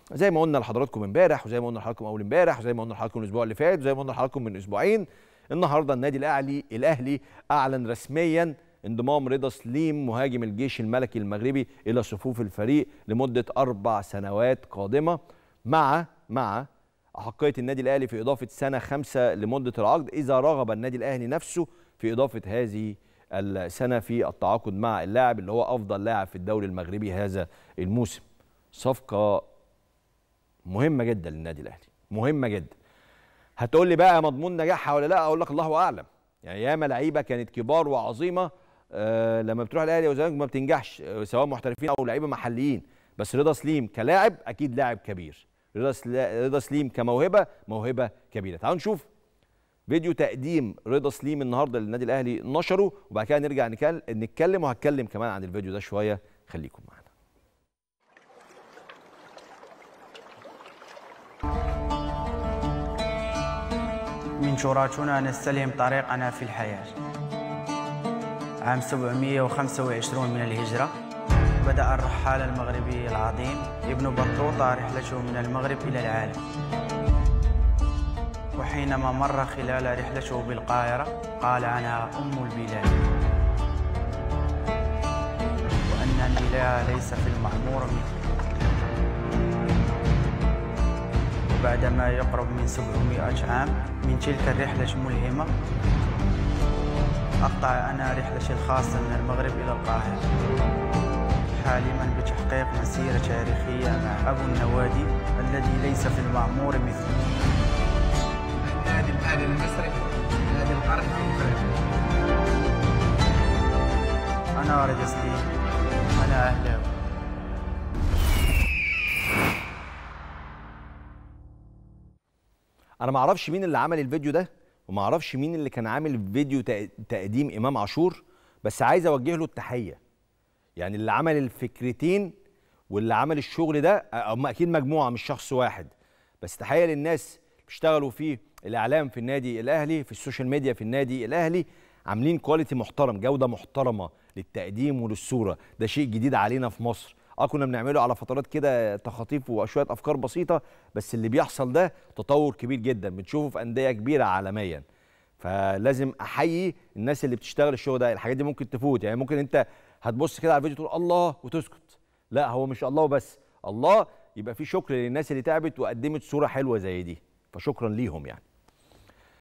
زي ما قلنا لحضراتكم امبارح وزي ما قلنا لحضراتكم اول امبارح وزي ما قلنا لحضراتكم الاسبوع اللي فات وزي ما قلنا لحضراتكم من اسبوعين النهارده النادي الاهلي الاهلي اعلن رسميا انضمام رضا سليم مهاجم الجيش الملكي المغربي الى صفوف الفريق لمده اربع سنوات قادمه مع مع احقيه النادي الاهلي في اضافه سنه خمسه لمده العقد اذا رغب النادي الاهلي نفسه في اضافه هذه السنه في التعاقد مع اللاعب اللي هو افضل لاعب في الدوري المغربي هذا الموسم صفقه مهمه جدا للنادي الاهلي مهمه جدا هتقول لي بقى مضمون نجاحها ولا لا اقول لك الله اعلم يعني ياما لعيبه كانت كبار وعظيمه آه لما بتروح الاهلي والزمالك ما بتنجحش آه، سواء محترفين او لعيبه محليين بس رضا سليم كلاعب اكيد لاعب كبير رضا سلا- رضا سليم كموهبه موهبه كبيره تعالوا نشوف فيديو تقديم رضا سليم النهارده للنادي الاهلي نشره وبعد كده نرجع نكل- نتكلم وهتكلم كمان عن الفيديو ده شويه خليكم معانا من شراتنا نستلهم طريقنا في الحياة عام 725 من الهجرة بدأ الرحال المغربي العظيم ابن بطوطة رحلته من المغرب إلى العالم وحينما مر خلال رحلته بالقاهرة قال عنها أم البلاد وأن الإله ليس في المعمور مثله وبعدما يقرب من 700 عام من تلك الرحلة الملهمة أقطع أنا رحلتي الخاصة من المغرب إلى القاهرة حالما بتحقيق مسيرة تاريخية مع أبو النوادي الذي ليس في المعمور مثله النادي الاهلي المصري نادي القرن الافريقي أنا رضا سليم أنا أهلاوي انا ما اعرفش مين اللي عمل الفيديو ده وما اعرفش مين اللي كان عامل فيديو تق- تقديم امام عاشور بس عايز اوجه له التحيه يعني اللي عمل الفكرتين واللي عمل الشغل ده هم اكيد مجموعه مش شخص واحد بس تحيه للناس اللي بيشتغلوا في الاعلام في النادي الاهلي في السوشيال ميديا في النادي الاهلي عاملين كواليتي محترم جوده محترمه للتقديم وللصوره ده شيء جديد علينا في مصر اه كنا بنعمله على فترات كده تخاطيف وشويه افكار بسيطه بس اللي بيحصل ده تطور كبير جدا بنشوفه في انديه كبيره عالميا فلازم احيي الناس اللي بتشتغل الشغل ده الحاجات دي ممكن تفوت يعني ممكن انت هتبص كده على الفيديو تقول الله وتسكت لا هو مش الله وبس الله يبقى في شكر للناس اللي تعبت وقدمت صوره حلوه زي دي فشكرا ليهم يعني